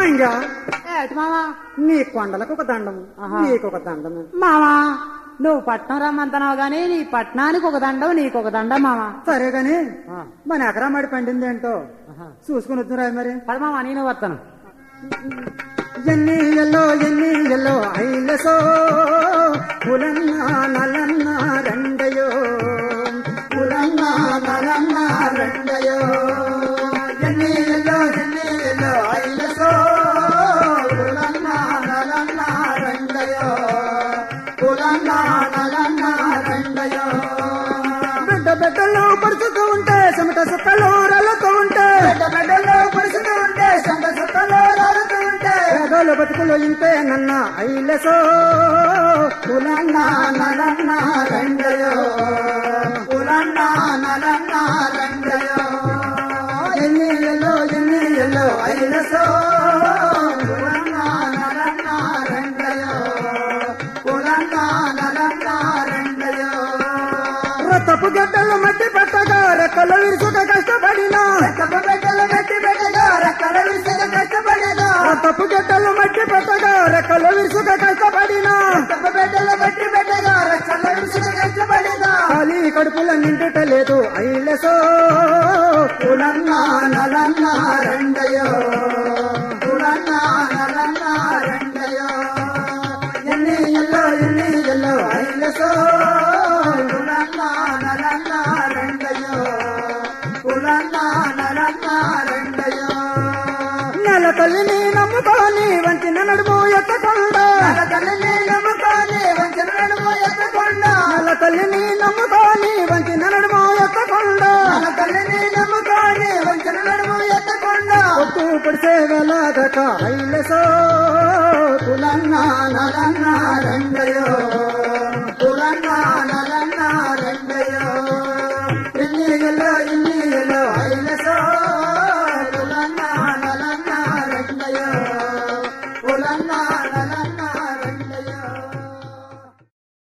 మంగా ఏటి మావా నీ కొండలకు ఒక దండము నీకు ఒక దండము మావా నువ్వు పట్నం రమ్మంటున్నావు గానీ నీ పట్నానికి ఒక దండం నీకు ఒక దండం మావా సరే గాని మన ఎకరా మడి పండింది ఏంటో చూసుకుని వద్దురా మరి పద మావా నేను వస్తాను ఎన్ని ఎల్లో ఎన్ని ఎల్లో ఐలసో పులన్న నలన్న రెండయో పులన్న నలన్న రెండయో ఎన్ని ఎల్లో ఎన్ని ఎల్లో ఐలసో పులన్న నలన్న రెండయో పులన్న నలన్న రెండయో బిడ్డ బిడ్డలు పడుతూ ఉంటే చెమట సుక్కలు రాలుతూ ఉంటే బిడ్డ బిడ్డలు పడుతూ ఉంటే చెమట సుక్కలు రాలుతూ ఉంటే పేదోళ్ళు బతుకులు ఇంతే నన్న ఐలసో పులన్న నలన్న రెండయో పులన్న నలన్న రెండయో ఎన్ని ఎల్లో ఎన్ని ఎల్లో ఐలసో పులన్న నలన్న రెండయో పులన్న నలన్న రెండయో రతపు గడ్డలు మట్టి పెట్టగా రెక్కలు విరుసుక కష్టపడినా రతపు గడ్డలు మట్టి పెట్టగా రెక్కలు విరుసుక కష్టపడినా రతపు గడ్డలు మట్టి పెట్టగా రెక్కలు విరుసుక కష్టపడినా రతపు గడ్డలు మట్టి పెట్టగా రెక్కలు విరుసుక కష్టపడినా ఖాళీ కడుపుల నిండుట లేదు ఐలసో పులన్న నలన్న రెండయో పులన్న నలన్న రెండయో ఎన్ని ఎల్లో ఎన్ని ఎల్లో ఐలసో పులన్న నలన్న రెండయో పులన్న నలన్న రెండయో నెల తల్లిని నమ్ముకోని వంచిన నడుము ఎత్తకుండా నెల తల్లిని నమ్ముకోని వంచిన నడుము ఎత్తకుండా నెల తల్లిని నమ్ముకోని వంచిన నడుము ఎత్తకుండా నెల తల్లిని నమ్ముకోని వంచిన నడుము ఎత్తకుండా ఒట్టు పడిసే వేలాగక ఐలసో పులన్న నలన్న రెండయో